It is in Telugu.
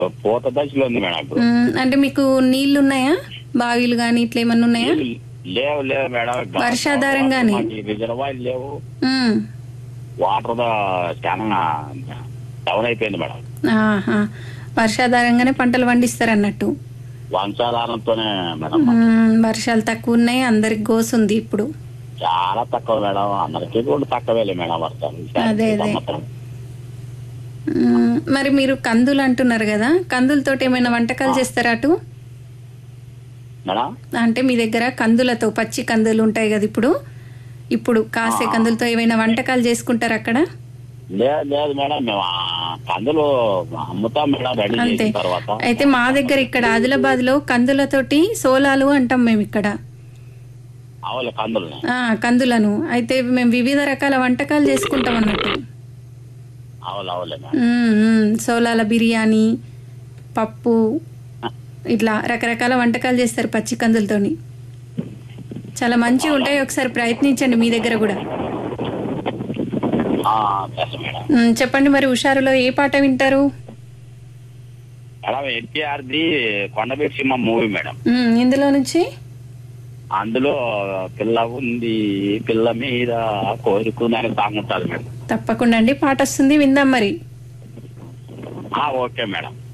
పూత దశలో ఉంది మేడం ఇప్పుడు మ్మ్. అంటే మీకు నీళ్లు ఉన్నాయా బావిలు కానీ ఇట్లా ఏమన్నా ఉన్నాయా నీళ్ళు లేవు లేవు మేడం వర్షాధారంగానే? రిజర్వాయర్ లేవు మ్మ్. వాటర్ దా చాలా డౌన్ అయిపోయింది మేడం ఆహా. వర్షాధారంగానే పంటలు పండిస్తారు అన్నట్టు వంశాధారంతోనే మేడం మ్మ్. వర్షాలు తక్కువ ఉన్నాయి అందరికి గోసుంది ఇప్పుడు చాలా తక్కువ మేడం అందరికీ కూడా తక్కువేలే మేడం వర్షాలు ఈసారి అదే, అదే. సంవత్సరం. మ్మ్. మరి మీరు కందులు అంటున్నారు కదా కందులతోటి ఏమైనా వంటకాలు చేస్తారా అటు మేడం అంటే మీ దగ్గర కందులతో పచ్చి కందులు ఉంటాయి కదా ఇప్పుడు ఇప్పుడు కాసే కందులతో ఏమైనా వంటకాలు చేసుకుంటారు అక్కడ లేదు లేదు మేడం మేము ఆ కందులు అమ్ముతాం మేడం రెడీ అంతే చేసిన తర్వాత అయితే మా దగ్గర ఇక్కడ ఆదిలాబాద్ లో కందులతోటి సోలాలు అంటాం మేము ఇక్కడ ఆవుల కందుల్ని ఆ కందులను అయితే మేము వివిధ రకాల వంటకాలు చేసుకుంటాం అన్నట్టు ఆవులు ఆవులే మేడం మ్మ్, మ్మ్. సోలాల బిర్యానీ పప్పు ఇట్లా రకరకాల వంటకాలు చేస్తారు పచ్చి కందులతోని చాలా మంచిగా ఉంటాయి ఒకసారి ప్రయత్నించండి మీ దగ్గర కూడా ఆ, చేస్తాం మేడం మ్మ్, చెప్పండి మరి హుషారులో ఏ పాట వింటారు మేడం ఎన్టీఆర్ ది కొండబేటి సింహ మూవీ మేడం మ్మ్, ఇందులో నుంచి అందులో పిల్ల ఉంది పిల్ల మీద కోరుకుందని సాంగ్ ఉంటుంది మేడం తప్పకుండా అండి పాట వస్తుంది విందాం మరి ఆ, ఓకే మేడం